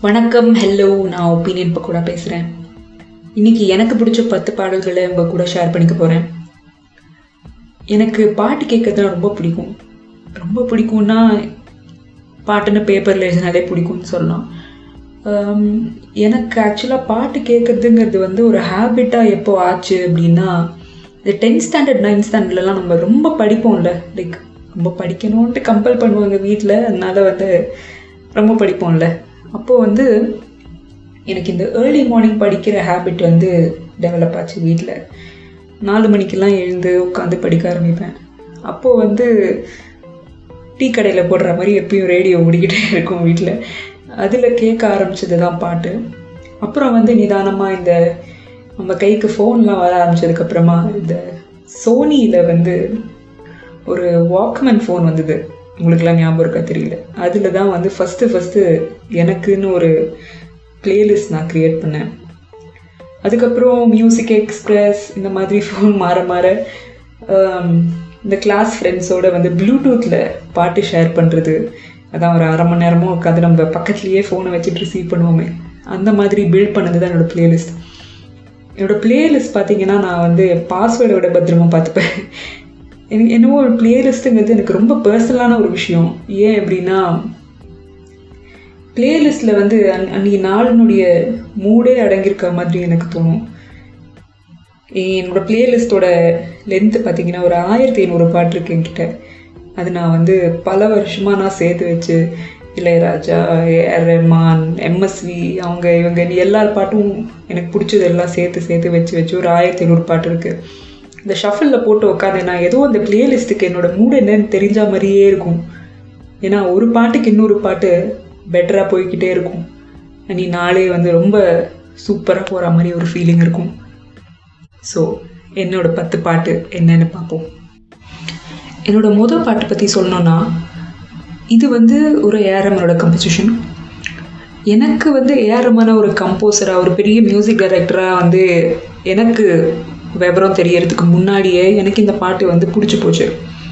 வணக்கம் ஹலோ நான் ஒப்பீனியன் பக்கோடா பேசுகிறேன் இன்னைக்கு எனக்கு பிடிச்ச பத்து பாடல்களை உங்கள் கூட ஷேர் பண்ணிக்க போகிறேன் எனக்கு பாட்டு கேட்கறதுலாம் ரொம்ப பிடிக்கும் ரொம்ப பிடிக்கும்னா பாட்டுன்னு பேப்பரில் எழுதினாலே பிடிக்கும்னு சொல்லலாம் ஆம், எனக்கு ஆக்சுவலாக பாட்டு கேட்குறதுங்கிறது வந்து ஒரு ஹேபிட்டாக எப்போ ஆச்சு அப்படின்னா இந்த டென்த் ஸ்டாண்டர்ட் நைன்த் ஸ்டாண்டர்ட்லலாம் நம்ம ரொம்ப படிப்போம்ல லைக் ரொம்ப படிக்கணும்ன்ட்டு கம்பல் பண்ணுவாங்க வீட்டில் அதனால வந்து ரொம்ப படிப்போம்ல அப்போது வந்து எனக்கு இந்த ஏர்லி மார்னிங் படிக்கிற ஹேபிட் வந்து டெவலப் ஆச்சு வீட்டில் நாலு மணிக்கெல்லாம் எழுந்து உட்காந்து படிக்க ஆரம்பிப்பேன் அப்போது வந்து டீ கடையில் போடுற மாதிரி எப்பயும் ரேடியோ ஓடிக்கிட்டே இருக்கும் வீட்டில் அதில் கேட்க ஆரம்பிச்சது தான் பாட்டு அப்புறம் வந்து நிதானமாக இந்த நம்ம கைக்கு ஃபோன்லாம் வர ஆரம்பிச்சதுக்கப்புறமா இந்த சோனியில் வந்து ஒரு வாக்மேன் ஃபோன் வந்தது உங்களுக்குலாம் ஞாபகம் இருக்கா தெரியல அதில் தான் வந்து ஃபஸ்ட்டு ஃபஸ்ட்டு எனக்குன்னு ஒரு பிளேலிஸ்ட் நான் க்ரியேட் பண்ணேன் அதுக்கப்புறம் மியூசிக் எக்ஸ்பிரஸ் இந்த மாதிரி ஃபோன் மாற மாற ஆம், இந்த கிளாஸ் ஃப்ரெண்ட்ஸோட வந்து ப்ளூடூத்தில் பாட்டு ஷேர் பண்ணுறது அதான் ஒரு அரை மணி நேரமும் உட்காந்து நம்ம பக்கத்துலேயே ஃபோனை வச்சுட்டு ரிசீவ் பண்ணுவோமே அந்த மாதிரி பில்ட் பண்ணது தான் என்னோடய பிளேலிஸ்ட் என்னோட பிளேலிஸ்ட் பார்த்தீங்கன்னா நான் வந்து பாஸ்வேர்டை விட பத்திரமா பார்த்துப்பேன் எனக்கு என்னவோ ஒரு பிளேலிஸ்ட்டுங்கிறது எனக்கு ரொம்ப பர்சனலான ஒரு விஷயம் ஏன் அப்படின்னா பிளேலிஸ்ட்டில் வந்து அன் அன்றைக்கி நாளினுடைய மூடே அடங்கியிருக்க மாதிரி எனக்கு தோணும் என்னோட பிளேலிஸ்ட்டோட லென்த்து பார்த்தீங்கன்னா ஒரு ஆயிரத்தி ஐநூறு பாட்டு இருக்கு என்கிட்ட அது நான் வந்து பல வருஷமாக நான் சேர்த்து வச்சு இளையராஜா ஏஆர் ரஹ்மான் எம்எஸ்வி அவங்க இவங்க நீ எல்லா பாட்டும் எனக்கு பிடிச்சது எல்லாம் சேர்த்து சேர்த்து வச்சு வச்சு ஒரு ஆயிரத்தி ஐநூறு பாட்டு இருக்குது இந்த ஷஃபிளில் போட்டு உட்காந்து நான் ஏதோ அந்த பிளேலிஸ்ட்டுக்கு என்னோட மூடு என்னன்னு தெரிஞ்ச மாதிரியே இருக்கும் ஏன்னா ஒரு பாட்டுக்கு இன்னொரு பாட்டு பெட்டராக போய்க்கிட்டே இருக்கும் நீ நாளே வந்து ரொம்ப சூப்பராக போகிற மாதிரி ஒரு ஃபீலிங் இருக்கும் ஸோ என்னோட பத்து பாட்டு என்னன்னு பார்ப்போம் என்னோட முதல் பாட்டு பற்றி சொல்லணும்னா இது வந்து ஒரு ஏஆர்எம்மனோட கம்போசிஷன் எனக்கு வந்து ஏஆர்எம்மான ஒரு கம்போசராக ஒரு பெரிய மியூசிக் டைரக்டராக வந்து எனக்கு விவரம் தெரியறதுக்கு முன்னாடியே எனக்கு இந்த பாட்டு வந்து பிடிச்சி போச்சு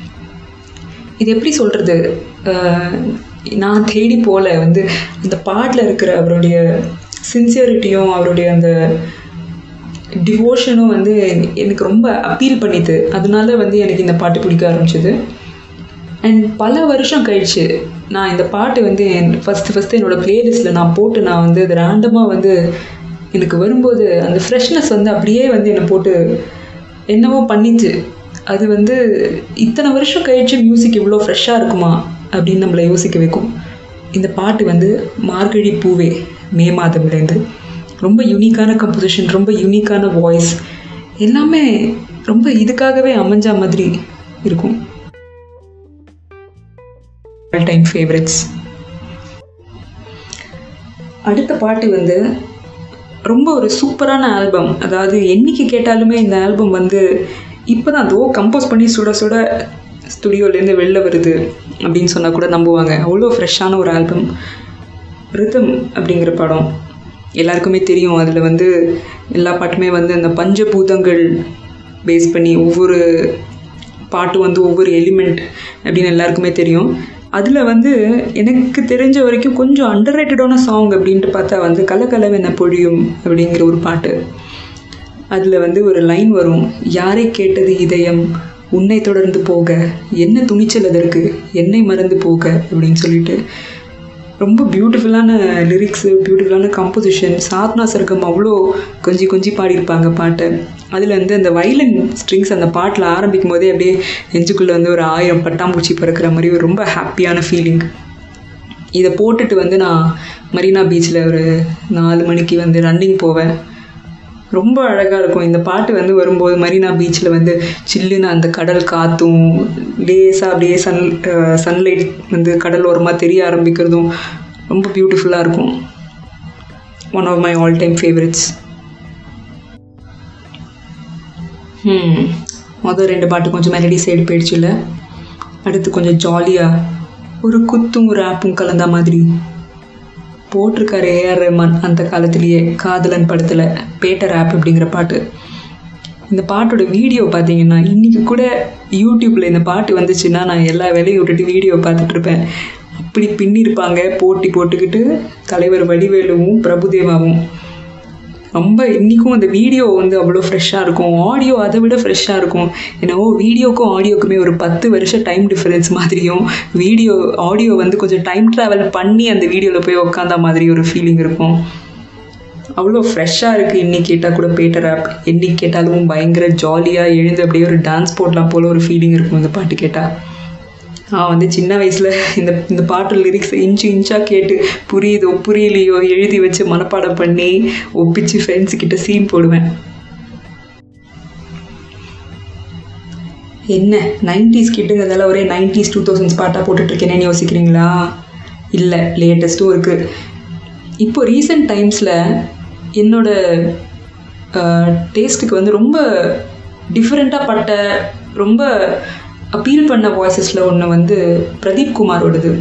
இது எப்படி சொல்கிறது நான் தேடி போல வந்து அந்த பாட்டில் இருக்கிற அவருடைய சின்சியரிட்டியும் அவருடைய அந்த டிவோஷனும் வந்து எனக்கு ரொம்ப அப்பீல் பண்ணிது அதனால வந்து எனக்கு இந்த பாட்டு பிடிக்க ஆரம்பிச்சது அண்ட் பல வருஷம் கழிச்சு நான் இந்த பாட்டு வந்து ஃபஸ்ட்டு ஃபஸ்ட்டு என்னோடய ப்ளேலிஸ்ட்டில் நான் போட்டு நான் வந்து அது ரேண்டமாக வந்து எனக்கு வரும்போது அந்த ஃப்ரெஷ்னஸ் வந்து அப்படியே வந்து என்னை போட்டு என்னவோ பண்ணிச்சு அது வந்து இத்தனை வருஷம் கழிச்சு மியூசிக் இவ்வளோ ஃப்ரெஷ்ஷாக இருக்குமா அப்படின்னு நம்மளை யோசிக்க வைக்கும் இந்த பாட்டு வந்து மார்கழி பூவே மே மாதம்லேருந்து ரொம்ப யூனிக்கான கம்போசிஷன் ரொம்ப யூனிக்கான வாய்ஸ் எல்லாமே ரொம்ப இதுக்காகவே அமைஞ்ச மாதிரி இருக்கும் ஆல் டைம் ஃபேவரட்ஸ் அடுத்த பாட்டு வந்து ரொம்ப ஒரு சூப்பரான ஆல்பம் அதாவது என்னைக்கு கேட்டாலுமே இந்த ஆல்பம் வந்து இப்போ தான் அதோ கம்போஸ் பண்ணி சுட சுட ஸ்டுடியோலேருந்து வெளில வருது அப்படின்னு சொன்னால் கூட நம்புவாங்க அவ்வளோ ஃப்ரெஷ்ஷான ஒரு ஆல்பம் ரிதம் அப்படிங்கிற படம் எல்லாருக்குமே தெரியும் அதில் வந்து எல்லா பாட்டுமே வந்து அந்த பஞ்சபூதங்கள் பேஸ் பண்ணி ஒவ்வொரு பாட்டு வந்து ஒவ்வொரு எலிமெண்ட் அப்படின்னு எல்லாருக்குமே தெரியும் அதில் வந்து எனக்கு தெரிஞ்ச வரைக்கும் கொஞ்சம் அண்டர் ரேட்டடான சாங் அப்படின்ட்டு பார்த்தா வந்து கலகலவென பொழியும் அப்படிங்கிற ஒரு பாட்டு அதில் வந்து ஒரு லைன் வரும் யாரை கேட்டது இதயம் உன்னை தொடர்ந்து போக என்ன துணிச்சல் அதற்கு என்னை மறந்து போக அப்படின்னு சொல்லிட்டு ரொம்ப பியூட்டிஃபுல்லான லிரிக்ஸு பியூட்டிஃபுல்லான கம்போசிஷன் சாத்னா சர்க்கம் அவ்வளோ கொஞ்சி கொஞ்சி பாடியிருப்பாங்க பாட்டை அதில் வந்து அந்த வைலன் ஸ்ட்ரிங்ஸ் அந்த பாட்டில் ஆரம்பிக்கும் போதே அப்படியே நெஞ்சுக்குள்ளே வந்து ஒரு ஆயிரம் பட்டாம்பூச்சி பறக்கிற மாதிரி ஒரு ரொம்ப ஹாப்பியான ஃபீலிங் இதை போட்டுட்டு வந்து நான் மரீனா பீச்சில் ஒரு நாலு மணிக்கு வந்து ரன்னிங் போவேன் ரொம்ப அழகாக இருக்கும் இந்த பாட்டு வந்து வரும்போது மரீனா பீச்சில் வந்து சில்லுன்னு அந்த கடல் காற்றும் லேசாக அப்படியே சன் சன்லைட் வந்து கடல் ஓரமாக தெரிய ஆரம்பிக்கிறதும் ரொம்ப பியூட்டிஃபுல்லாக இருக்கும் one of my all time favourites ம் மொதல் ரெண்டு பாட்டு கொஞ்சம் மெலடி சைடு போயிடுச்சுல்ல அடுத்து கொஞ்சம் ஜாலியாக ஒரு குத்தும் ஒரு ஆப்பும் கலந்த மாதிரி போட்டிருக்காரு ஏஆர் ரஹ்மான் அந்த காலத்திலேயே காதலன் படத்தில் பேட்டர் ஆப் அப்படிங்கிற பாட்டு இந்த பாட்டோட வீடியோ பார்த்தீங்கன்னா இன்றைக்கி கூட யூடியூப்பில் இந்த பாட்டு வந்துச்சுன்னா நான் எல்லா வேலையும் விட்டுட்டு வீடியோ பார்த்துட்ருப்பேன் அப்படி பின்னிருப்பாங்க போட்டி போட்டுக்கிட்டு தலைவர் வடிவேலுவும் பிரபுதேவாவும் ரொம்ப இன்றைக்கும் அந்த வீடியோ வந்து அவ்வளோ ஃப்ரெஷ்ஷாக இருக்கும் ஆடியோ அதை விட ஃப்ரெஷ்ஷாக இருக்கும் என்னவோ வீடியோக்கும் ஆடியோக்குமே ஒரு பத்து வருஷம் டைம் டிஃப்ரென்ஸ் மாதிரியும் வீடியோ ஆடியோ வந்து கொஞ்சம் டைம் ட்ராவல் பண்ணி அந்த வீடியோவில் போய் உக்காந்த மாதிரி ஒரு ஃபீலிங் இருக்கும் அவ்வளோ ஃப்ரெஷ்ஷாக இருக்குது இன்னைக்கு கேட்டால் கூட பேட்டர் ஆப் என்னைக்கு கேட்டாலும் பயங்கர ஜாலியாக எழுந்து அப்படியே ஒரு டான்ஸ் போடலாம் போல் ஒரு ஃபீலிங் இருக்கும் இந்த பாட்டு கேட்டால் நான் வந்து சின்ன வயசில் இந்த இந்த பாட்டு லிரிக்ஸை இன்ச்சு இன்ச்சாக கேட்டு புரியுதோ புரியலையோ எழுதி வச்சு மனப்பாடம் பண்ணி ஒப்பிச்சு ஃப்ரெண்ட்ஸ் கிட்ட சீன் போடுவேன் என்ன நைன்டிஸ் கிட்டுங்கிறதால ஒரே நைன்டிஸ் டூ தௌசண்ட்ஸ் பாட்டாக போட்டுட்ருக்கேனேன்னு யோசிக்கிறீங்களா இல்லை லேட்டஸ்ட்டும் இருக்குது இப்போ ரீசெண்ட் டைம்ஸில் என்னோட டேஸ்ட்டுக்கு வந்து ரொம்ப டிஃப்ரெண்ட்டாக பட்ட ரொம்ப அப்பீல் பண்ண வாய்ஸஸில் ஒன்று வந்து பிரதீப் குமாரோடது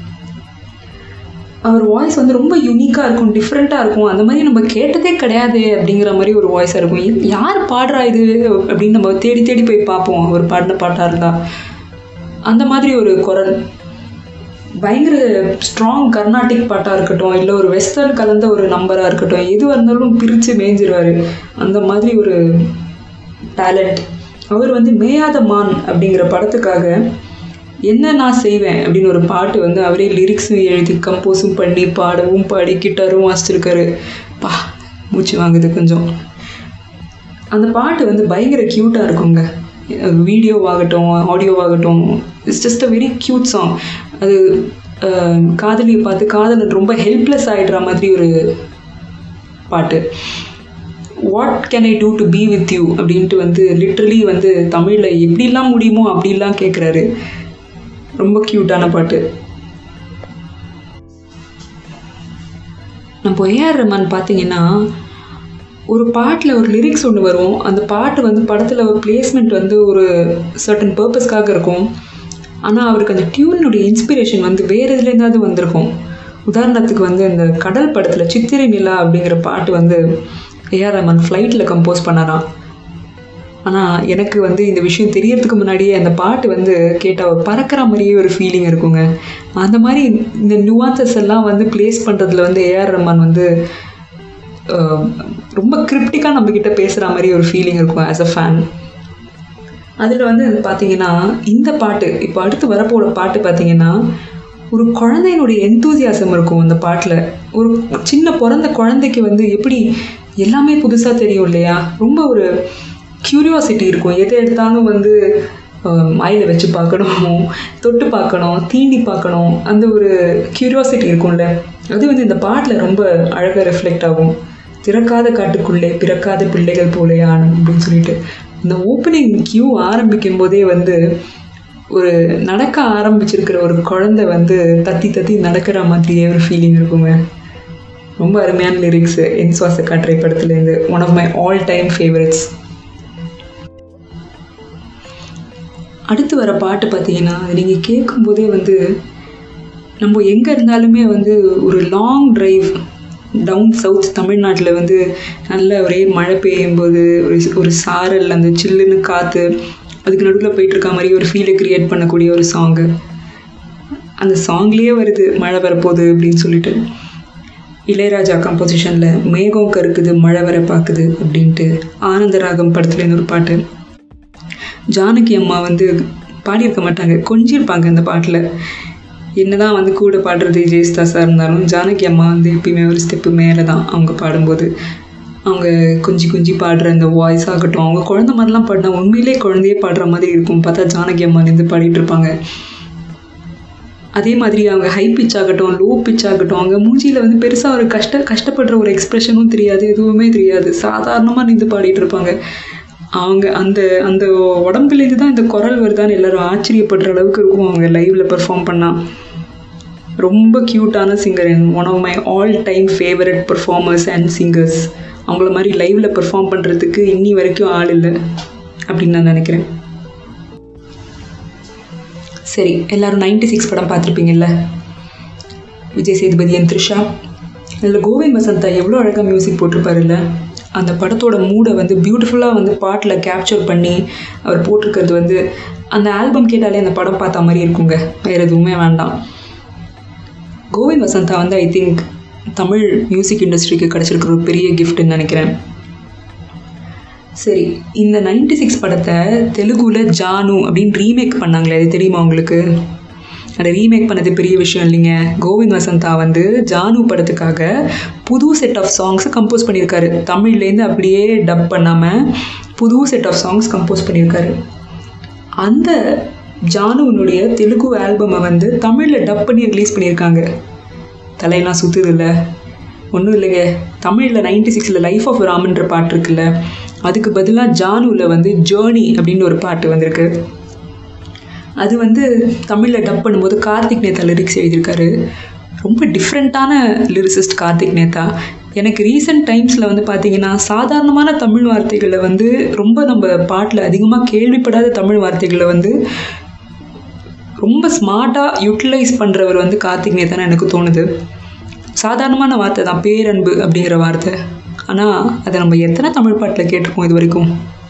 அவர் வாய்ஸ் வந்து ரொம்ப யூனிக்காக இருக்கும் டிஃப்ரெண்ட்டாக இருக்கும் அந்த மாதிரி நம்ம கேட்டதே கிடையாது அப்படிங்கிற மாதிரி ஒரு வாய்ஸாக இருக்கும் எ- யார் பாடுறா இது அப்படின்னு நம்ம தேடி தேடி போய் பார்ப்போம் அவர் பாடின பாட்டாக இருந்தால் அந்த மாதிரி ஒரு குரல் பயங்கர ஸ்ட்ராங் கர்நாடிக் பாட்டாக இருக்கட்டும் இல்லை ஒரு வெஸ்டர்ன் கலந்த ஒரு நம்பராக இருக்கட்டும் எதுவாக இருந்தாலும் பிரித்து மேய்ஞ்சிருவார் அந்த மாதிரி ஒரு டேலண்ட் அவர் வந்து மேயாத மான் அப்படிங்கிற படத்துக்காக என்ன நான் செய்வேன் அப்படின்னு ஒரு பாட்டு வந்து அவரே லிரிக்ஸும் எழுதி கம்போஸும் பண்ணி பாடவும் பாடி கிட்டாரும் வாசிச்சிருக்காரு பா மூச்சு வாங்குது கொஞ்சம் அந்த பாட்டு வந்து பயங்கர க்யூட்டாக இருக்குங்க வீடியோவாகட்டும் ஆடியோவாகட்டும் it's just a very cute song அது அஹ், காதலியை பார்த்து காதலன் ரொம்ப ஹெல்ப்லெஸ் ஆகிடுற மாதிரி ஒரு பாட்டு what can I do to be with you அப்படின்ட்டு வந்து லிட்ரலி வந்து தமிழில் எப்படிலாம் முடியுமோ அப்படிலாம் கேட்குறாரு ரொம்ப க்யூட்டான பாட்டு நம்ம ஏஆர் ரஹ்மான் பார்த்தீங்கன்னா ஒரு பாட்டில் ஒரு லிரிக்ஸ் ஒன்று வரும் அந்த பாட்டு வந்து படத்தில் ஒரு பிளேஸ்மெண்ட் வந்து ஒரு சர்டன் பர்பஸ்க்காக இருக்கும் ஆனால் அவருக்கு அந்த டியூனுடைய இன்ஸ்பிரேஷன் வந்து வேறு இதுலேருந்தாவது வந்திருக்கும் உதாரணத்துக்கு வந்து இந்த கடல் படத்தில் சித்திரை நிலா அப்படிங்கிற பாட்டு வந்து ஏஆர் ரஹ்மான் ஃப்ளைட்டில் கம்போஸ் பண்ணாராம் ஆனால் எனக்கு வந்து இந்த விஷயம் தெரியறதுக்கு முன்னாடியே அந்த பாட்டு வந்து கேட்டால் பறக்கிற மாதிரியே ஒரு ஃபீலிங் இருக்குங்க அந்த மாதிரி இந்த நுவான்சஸ் எல்லாம் வந்து ப்ளேஸ் பண்ணுறதுல வந்து ஏஆர் ரஹ்மான் வந்து அஹ், ரொம்ப கிரிப்டிக்காக நம்மக்கிட்ட பேசுகிற மாதிரி ஒரு ஃபீலிங் இருக்கும் ஆஸ் அ ஃபேன் அதில் வந்து பார்த்தீங்கன்னா இந்த பாட்டு இப்போ அடுத்து வரப்போகிற பாட்டு பார்த்தீங்கன்னா ஒரு குழந்தையினுடைய எந்தூசியாசம் இருக்கும் அந்த பாட்டில் ஒரு சின்ன பிறந்த குழந்தைக்கு வந்து எப்படி எல்லாமே புதுசாக தெரியும் இல்லையா ரொம்ப ஒரு க்யூரியாசிட்டி இருக்கும் எதை எடுத்தாலும் வந்து மாயில் வச்சு பார்க்கணும் தொட்டு பார்க்கணும் தீண்டி பார்க்கணும் அந்த ஒரு க்யூரியாசிட்டி இருக்கும்ல அது வந்து இந்த பாட்டில் ரொம்ப அழகாக ரெஃப்ளெக்ட் ஆகும் திறக்காத காட்டுக்குள்ளே பிறக்காத பிள்ளைகள் போலே ஆனும் அப்படின்னு சொல்லிட்டு இந்த ஓப்பனிங் கியூ ஆரம்பிக்கும் போதே வந்து ஒரு நடக்க ஆரம்பிச்சிருக்கிற ஒரு குழந்தை வந்து தத்தி தத்தி நடக்கிற மாதிரியே ஒரு ஃபீலிங் இருக்குங்க ரொம்ப அருமையான லிரிக்ஸு என் சுவாச காற்றை படத்துலேருந்து one of my all time favourites அடுத்து வர பாட்டு பார்த்தீங்கன்னா அது நீங்கள் கேட்கும்போதே வந்து நம்ம எங்கே இருந்தாலுமே வந்து ஒரு லாங் டிரைவ் டவுன் சவுத் தமிழ்நாட்டில் வந்து நல்ல ஒரே மழை பெய்யும்போது ஒரு ஒரு சாரல் அந்த சில்லுன்னு காற்று அதுக்கு நடுவில் போயிட்டு இருக்க மாதிரி ஒரு ஃபீலை க்ரியேட் பண்ணக்கூடிய ஒரு சாங்கு அந்த சாங்லேயே வருது மழை வரப்போகுது அப்படின்னு சொல்லிட்டு இளையராஜா கம்போசிஷனில் மேகம் கருக்குது மழை வர பார்க்குது அப்படின்ட்டு ஆனந்தராகம் படத்துலேருந்து ஒரு பாட்டு ஜானகி அம்மா வந்து பாடியிருக்க மாட்டாங்க கொஞ்சிருப்பாங்க அந்த பாட்டில் என்னதான் வந்து கூட பாடுறது ஜெயஸ்தாஸாக இருந்தாலும் ஜானகி அம்மா வந்து எப்பயுமே ஒரு ஸ்டெப்பு மேலே தான் அவங்க பாடும்போது அவங்க கொஞ்சி கொஞ்சி பாடுற அந்த வாய்ஸ் ஆகட்டும் அவங்க குழந்த மாதிரிலாம் பாடினா உண்மையிலே குழந்தையே பாடுற மாதிரி இருக்கும் பார்த்தா ஜானகி அம்மா நின்று பாடிட்டு இருப்பாங்க அதே மாதிரி அவங்க ஹை பிச் ஆகட்டும் லோ பிச் ஆகட்டும் அவங்க மூஞ்சியில் வந்து பெருசாக ஒரு கஷ்ட கஷ்டப்படுற ஒரு எக்ஸ்ப்ரெஷனும் தெரியாது எதுவுமே தெரியாது சாதாரணமாக நின்று பாடிட்டு இருப்பாங்க அவங்க அந்த அந்த உடம்புலேருந்து தான் இந்த குரல் வருதான்னு எல்லாரும் ஆச்சரியப்படுற அளவுக்கு இருக்கும் அவங்க லைவில் பெர்ஃபார்ம் பண்ணால் ரொம்ப க்யூட்டான singer and one of my all time favourite performers and singers அவங்கள மாதிரி லைவில் பெர்ஃபார்ம் பண்ணுறதுக்கு இன்னி வரைக்கும் ஆள் இல்லை அப்படின்னு நான் நினைக்கிறேன் சரி எல்லாரும் நைன்டி சிக்ஸ் படம் பார்த்துருப்பீங்கல்ல விஜய் சேதுபதி என் த்ரிஷா அதில் கோவிந்த் வசந்தா எவ்வளோ அழகாக மியூசிக் போட்டிருப்பாருல்ல அந்த படத்தோட மூடை வந்து பியூட்டிஃபுல்லாக வந்து பாட்டில் கேப்சர் பண்ணி அவர் போட்டிருக்கிறது வந்து அந்த ஆல்பம் கேட்டாலே அந்த படம் பார்த்த மாதிரி இருக்குங்க வேறு எதுவுமே வேண்டாம் கோவிந்த் வசந்தா வந்து ஐ திங்க் தமிழ் மியூசிக் இண்டஸ்ட்ரிக்கு கிடச்சிருக்கிற ஒரு பெரிய கிஃப்ட்னு நினைக்கிறேன் சரி இந்த நைன்டி சிக்ஸ் படத்தை தெலுங்குல ஜானு அப்படின்னு ரீமேக் பண்ணாங்களே அது தெரியுமா உங்களுக்கு அதை ரீமேக் பண்ணது பெரிய விஷயம் இல்லைங்க கோவிந்த் வசந்தா வந்து ஜானு படத்துக்காக புது செட் ஆஃப் சாங்ஸை கம்போஸ் பண்ணியிருக்காரு தமிழ்லேருந்து அப்படியே டப் பண்ணாமல் புது செட் ஆஃப் சாங்ஸ் கம்போஸ் பண்ணியிருக்காரு அந்த ஜானுவனுடைய தெலுங்கு ஆல்பமை வந்து தமிழில் டப் பண்ணி ரிலீஸ் பண்ணியிருக்காங்க தலையெல்லாம் சுற்றுது இல்லை ஒன்றும் இல்லைங்க தமிழில் நைன்டி சிக்ஸில் லைஃப் ஆஃப் ராமன்ற பாட்டு இருக்குல்ல அதுக்கு பதிலாக ஜானுவில் வந்து ஜேர்னி அப்படின்னு ஒரு பாட்டு வந்திருக்கு அது வந்து தமிழில் டப் பண்ணும்போது கார்த்திக் நேத்தா லிரிக்ஸ் எழுதியிருக்காரு ரொம்ப டிஃப்ரெண்ட்டான லிரிசிஸ்ட் கார்த்திக் நேத்தா எனக்கு ரீசெண்ட் டைம்ஸில் வந்து பார்த்தீங்கன்னா சாதாரணமான தமிழ் வார்த்தைகளை வந்து ரொம்ப நம்ம பாட்டில் அதிகமாக கேள்விப்படாத தமிழ் வார்த்தைகளை வந்து ரொம்ப ஸ்மார்ட்டாக யூட்டிலைஸ் பண்ணுறவர் வந்து கார்த்திக் நேத்தான்னு எனக்கு தோணுது சாதாரணமான வார்த்தை தான் பேரன்பு அப்படிங்கிற வார்த்தை ஆனால் அதை நம்ம எத்தனை தமிழ் பாட்டில் கேட்டிருக்கோம் இது வரைக்கும்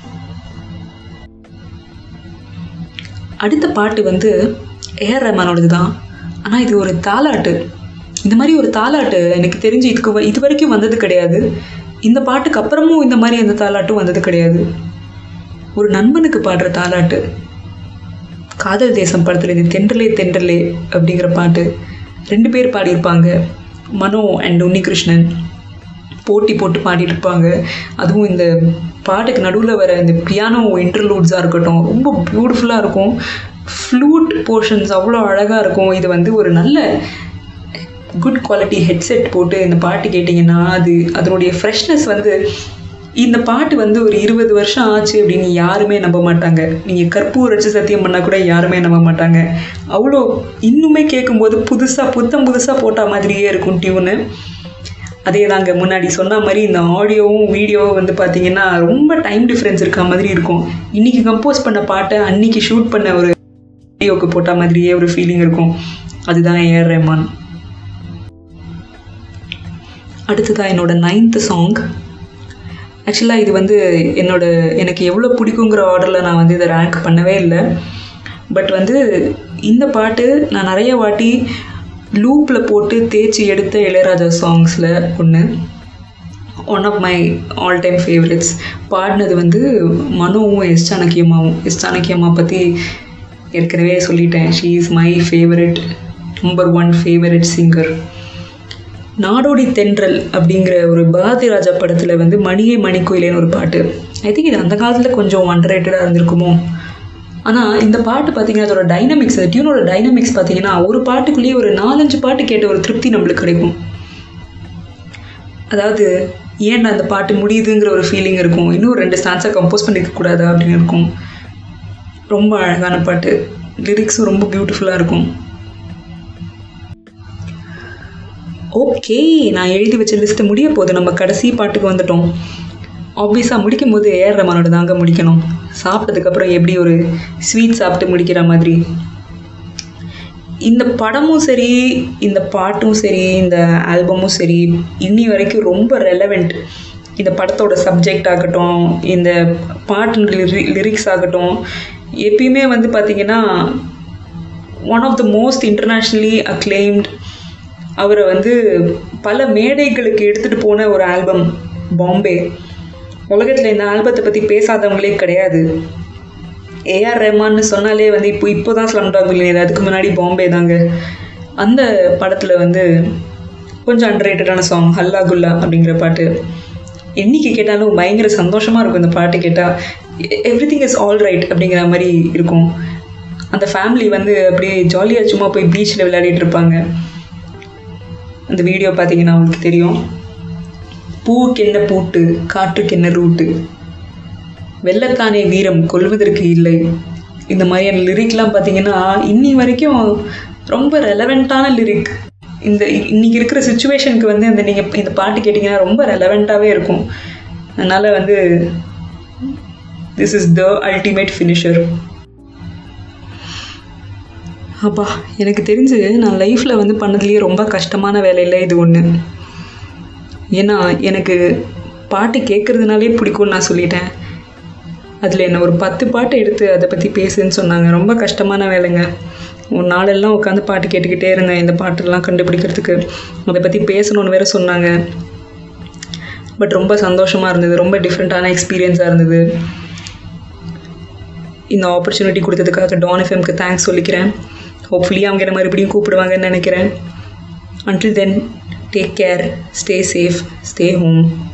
அடுத்த பாட்டு வந்து ஏஆர் ரஹ்மானோடது தான் ஆனால் இது ஒரு தாலாட்டு இந்த மாதிரி ஒரு தாலாட்டு எனக்கு தெரிஞ்சு இதுக்கு வ- இது வரைக்கும் வந்தது கிடையாது இந்த பாட்டுக்கு அப்புறமும் இந்த மாதிரி எந்த தாலாட்டும் வந்தது கிடையாது ஒரு நண்பனுக்கு பாடுற தாலாட்டு காதல் தேசம் படத்தில் இது தென்றலே தென்றலே அப்படிங்கிற பாட்டு ரெண்டு பேர் பாடியிருப்பாங்க மனோ அண்ட் உன்னிகிருஷ்ணன் போட்டி போட்டு பாடிட்டு இருப்பாங்க அதுவும் இந்த பாட்டுக்கு நடுவில் வர இந்த பியானோ இன்டர்லூட்ஸாக இருக்கட்டும் ரொம்ப பியூட்டிஃபுல்லாக இருக்கும் ஃப்ளூட் போர்ஷன்ஸ் அவ்வளோ அழகாக இருக்கும் இது வந்து ஒரு நல்ல குட் குவாலிட்டி ஹெட்செட் போட்டு இந்த பாட்டு கேட்டிங்கன்னா அது அதனுடைய ஃப்ரெஷ்னஸ் வந்து இந்த பாட்டு வந்து ஒரு இருபது வருஷம் ஆச்சு அப்படின்னு யாருமே நம்ப மாட்டாங்க நீங்கள் கற்பூர் வச்சு சத்தியம் பண்ணால் கூட யாருமே நம்ப மாட்டாங்க அவ்வளோ இன்னுமே கேட்கும்போது புதுசாக புத்தம் புதுசாக போட்ட மாதிரியே இருக்கும் டியூனு அதே தாங்க முன்னாடி சொன்ன மாதிரி இந்த ஆடியோவும் வீடியோவும் வந்து பார்த்தீங்கன்னா ரொம்ப டைம் டிஃப்ரென்ஸ் இருக்க மாதிரி இருக்கும் இன்னைக்கு கம்போஸ் பண்ண பாட்டை அன்னைக்கு ஷூட் பண்ண ஒரு வீடியோக்கு போட்ட மாதிரியே ஒரு ஃபீலிங் இருக்கும் அதுதான் ஏஆர் ரஹ்மான் அடுத்ததான் என்னோட நைன்த்து சாங் ஆக்சுவலாக இது வந்து என்னோட எனக்கு எவ்வளோ பிடிக்குங்கிற ஆர்டரில் நான் வந்து இதை ரேங்க் பண்ணவே இல்லை பட் வந்து இந்த பாட்டு நான் நிறைய வாட்டி லூப்பில் போட்டு தேய்ச்சி எடுத்த இளையராஜா சாங்ஸில் ஒன்று one of my all time favourites பாடினது வந்து மனுவும் எஸ் சாணக்கியம்மாவும் எஸ் சாணக்கியம்மா பற்றி ஏற்கனவே சொல்லிட்டேன் she is my favourite number one favourite singer Nadodi Thendral அப்படிங்கிற ஒரு பாரதி ராஜா படத்தில் வந்து மணியே மணிக்கோயிலேன்னு ஒரு பாட்டு ஐ திங்க் இது அந்த காலத்தில் கொஞ்சம் அண்டர்ரேட்டடாக இருந்திருக்குமோ ஆனால் இந்த பாட்டு பார்த்தீங்கன்னா அதோட டைனமிக்ஸ் அந்த டியூனோட டைனமிக்ஸ் பார்த்தீங்கன்னா ஒரு பாட்டுக்குள்ளேயே ஒரு நாலஞ்சு பாட்டு கேட்ட ஒரு திருப்தி நம்மளுக்கு கிடைக்கும் அதாவது ஏன்டா அந்த பாட்டு முடியுதுங்கிற ஒரு ஃபீலிங் இருக்கும் இன்னும் ரெண்டு ஸ்டான்ஸாக கம்போஸ் பண்ணிக்க கூடாதா அப்படின்னு இருக்கும் ரொம்ப அழகான பாட்டு லிரிக்ஸும் ரொம்ப பியூட்டிஃபுல்லாக இருக்கும் ஓகே நான் எழுதி வச்ச லிஸ்ட்டு முடிய போகுது நம்ம கடைசி பாட்டுக்கு வந்துட்டோம் ஆப்வியஸாக முடிக்கும் போது ஏஆர் ரமானோட தாங்க முடிக்கணும் சாப்பிட்டதுக்கப்புறம் எப்படி ஒரு ஸ்வீட் சாப்பிட்டு முடிக்கிற மாதிரி இந்த படமும் சரி இந்த பாட்டும் சரி இந்த ஆல்பமும் சரி இன்னி வரைக்கும் ரொம்ப ரெலவெண்ட் இந்த படத்தோட சப்ஜெக்ட் ஆகட்டும் இந்த பாட்டு லிரிக்ஸ் ஆகட்டும் எப்பயுமே வந்து பார்த்திங்கன்னா one of the most internationally acclaimed அவரை வந்து பல மேடைகளுக்கு எடுத்துகிட்டு போன ஒரு ஆல்பம் பாம்பே உலகத்தில் இந்த ஆல்பத்தை பற்றி பேசாதவங்களே கிடையாது ஏஆர் ரஹ்மான்னு சொன்னாலே வந்து இப்போ இப்போ தான் ஸ்லம் டாக் மில்லியனர் அதுக்கு முன்னாடி பாம்பே தாங்க அந்த படத்தில் வந்து கொஞ்சம் அண்டர்ரேட்டடான சாங் ஹல்லா குல்லா அப்படிங்கிற பாட்டு என்னைக்கு கேட்டாலும் பயங்கர சந்தோஷமாக இருக்கும் இந்த பாட்டு கேட்டால் everything is all right அப்படிங்கிற மாதிரி இருக்கும் அந்த ஃபேமிலி வந்து அப்படியே ஜாலியாக சும்மா போய் பீச்சில் விளையாடிட்டு இருப்பாங்க அந்த வீடியோ பார்த்தீங்கன்னா உங்களுக்கு தெரியும் பூவுக்கு என்ன பூட்டு காற்றுக்கு என்ன ரூட்டு வெள்ளத்தானே வீரம் கொல்வதற்கு இல்லை இந்த மாதிரியான லிரிக்லாம் பார்த்தீங்கன்னா இன்னி வரைக்கும் ரொம்ப ரெலவெண்ட்டான லிரிக் இந்த இ- இன்னைக்கு இருக்கிற சுச்சுவேஷனுக்கு வந்து அந்த நீங்கள் இந்த பாட்டு கேட்டிங்கன்னா ரொம்ப ரெலவெண்ட்டாகவே இருக்கும் அதனால் வந்து this is the ultimate finisher அப்பா எனக்கு தெரிஞ்சு நான் லைஃப்பில் வந்து பண்ணதுலேயே ரொம்ப கஷ்டமான வேலையில் இது ஒன்று ஏன்னா எனக்கு பாட்டு கேட்குறதுனாலே பிடிக்கும்னு நான் சொல்லிட்டேன் அதில் என்ன ஒரு பத்து பாட்டு எடுத்து அதை பற்றி பேசுன்னு சொன்னாங்க ரொம்ப கஷ்டமான வேலைங்க ஒரு நாளெல்லாம் உட்காந்து பாட்டு கேட்டுக்கிட்டே இருந்தேன் இந்த பாட்டெல்லாம் கண்டுபிடிக்கிறதுக்கு அதை பற்றி பேசணும்னு வேற சொன்னாங்க பட் ரொம்ப சந்தோஷமாக இருந்தது ரொம்ப டிஃப்ரெண்ட்டான எக்ஸ்பீரியன்ஸாக இருந்தது இந்த ஆப்பர்ச்சுனிட்டி கொடுத்ததுக்காக டான் எஃப்எம்க்கு தேங்க்ஸ் சொல்லிக்கிறேன் ஹோப்ஃபுல்லி அவங்க என்ன மறுபடியும் கூப்பிடுவாங்கன்னு நினைக்கிறேன் until then take care stay safe stay home